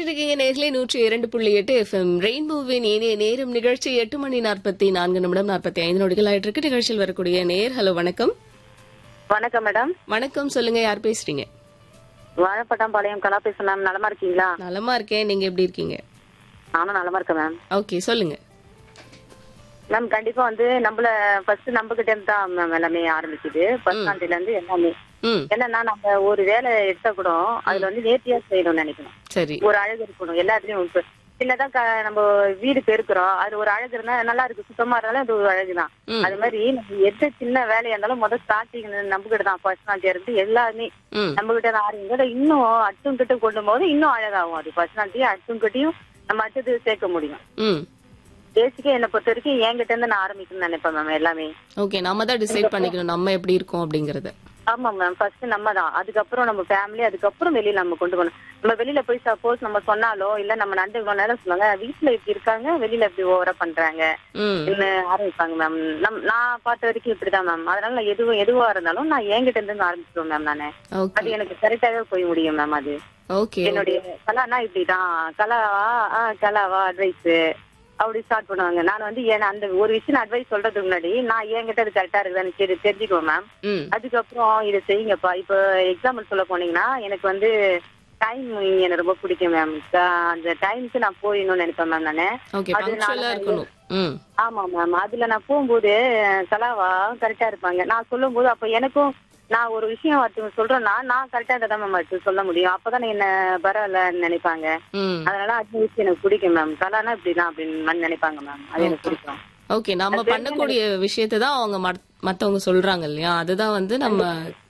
இருக்கீங்க நேர்களே நூற்றி இரண்டு புள்ளி எட்டு எஃப்எம் ரெயின்போவின் இனிய நேரம் நிகழ்ச்சி எட்டு மணி நாற்பத்தி நான்கு நிமிடம் நாற்பத்தி ஐந்து நொடிகள் ஆயிட்டு இருக்கு நிகழ்ச்சியில் வரக்கூடிய நேர் ஹலோ வணக்கம் வணக்கம் மேடம் வணக்கம் சொல்லுங்க யார் பேசுறீங்க வாழைப்பட்டாம்பாளையம் கலா பேசுறேன் மேம் நலமா இருக்கீங்களா நலமா இருக்கேன் நீங்க எப்படி இருக்கீங்க நானும் நலமா இருக்கேன் மேம் ஓகே சொல்லுங்க மேம் கண்டிப்பா வந்து நம்மள ஃபர்ஸ்ட் நம்ம கிட்ட இருந்து தான் மேம் எல்லாமே ஆரம்பிக்குது ஃபர்ஸ்ட் ஸ்டாண்டர்ட்ல இருந்து எல்லாமே ம் என்னன்னா நம்ம ஒரு வேலை எடுத்தா கூட அதுல வந்து நேர்த்தியா செய்யணும்னு நினைக்கணும் சரி ஒரு அழகு இருக்கணும் எல்லாத்துலயும் இப்ப சின்னதான் க- நம்ம வீடு பெருக்கிறோம் அது ஒரு அழகு இருந்தா நல்லா இருக்கு சுத்தமா இருந்தாலும் அது ஒரு அழகுதான் ம். அது மாதிரி நம்ம எந்த சின்ன வேலையா இருந்தாலும் முதல் ஸ்டார்டிங் நம்ம கிட்ட தான் ஃபர்ஸ்ட் ஸ்டாண்டர்ட் இருந்து எல்லாமே ம் நம்ம கிட்ட தான் ஆரம்பிங்க அதை இன்னும் அட்டும் கிட்ட கொண்டு போது இன்னும் அழகாகும் அது பர்சனாலிட்டியும் அட்டும் கிட்டையும் நம்ம அடுத்தது சேர்க்க முடியும் ம் பேசிக்கா என்னை பொறுத்த வரைக்கும் என்கிட்ட இருந்து நான் ஆரம்பிக்கணும்னு நினைப்பேன் மேம் எல்லாமே ஓகே நம்ம தான் டிசைட் பண்ணிக்கணும் நம்ம எப்படி இருக்கோம் அப்படிங்கறத ஆமா மேம் ஃபர்ஸ்ட் நம்ம தான் அதுக்கப்புறம் நம்ம ஃபேமிலி அதுக்கப்புறம் வெளியில நம்ம கொண்டு போகணும் நம்ம வெளியில போய் சப்போஸ் நம்ம சொன்னாலோ இல்ல நம்ம நண்பர்களோ நேரம் சொல்லுவாங்க வீட்டுல இப்படி இருக்காங்க வெளியில இப்படி ஓவரா பண்றாங்க ம் என்ன ஆரம்பிப்பாங்க மேம் நம் நான் பார்த்த வரைக்கும் இப்படிதான் மேம் அதனால நான் எதுவும் எதுவா இருந்தாலும் நான் என்கிட்ட இருந்து ஆரம்பிச்சிருவேன் மேம் நானு ஓகே அது எனக்கு கரெக்டாவே போய் முடியும் மேம் அது ஓகே என்னுடைய கலானா இப்படிதான் கலாவா ஆ கலாவா அட்வைஸ் அப்படி ஸ்டார்ட் பண்ணுவாங்க நான் வந்து ஏன்னா அந்த ஒரு விஷயம் அட்வைஸ் சொல்றதுக்கு முன்னாடி நான் என்கிட்ட அது கரெக்டா இருக்குதான்னு சரி தெரிஞ்சுக்குவேன் மேம் ம் அதுக்கப்புறம் இதை செய்யுங்கப்பா இப்போ எக்ஸாம்பிள் சொல்ல போனீங்கன்னா எனக்கு வந்து டைம் எனக்கு ரொம்ப பிடிக்கும் மேம் அந்த டைமுக்கு நான் போயிடணும்னு நினைப்பேன் மேம் நானு ஓகே அது பங்க்சுவலா நான் இருக்கணும் ம் ஆமா மேம் அதுல நான் போகும்போது கலாவா கரெக்டா இருப்பாங்க நான் சொல்லும் போது அப்ப எனக்கும் நான் ஒரு விஷயம் ஒருத்தவங்க சொல்றேன்னா நான் கரெக்டா தான் மேம் அடுத்து சொல்ல முடியும் அப்பதான் என்ன பரவாயில்லன்னு நினைப்பாங்க ம் அதனால அது விஷயம் எனக்கு பிடிக்கும் மேம் கலானா இப்படிதான் அப்படின்னு நினைப்பாங்க மேம் அது எனக்கு பிடிக்கும் ஓகே நம்ம பண்ணக்கூடிய விஷயத்தை தான் அவங்க மத்- மத்தவங்க சொல்றாங்க இல்லையா அதுதான் வந்து நம்ம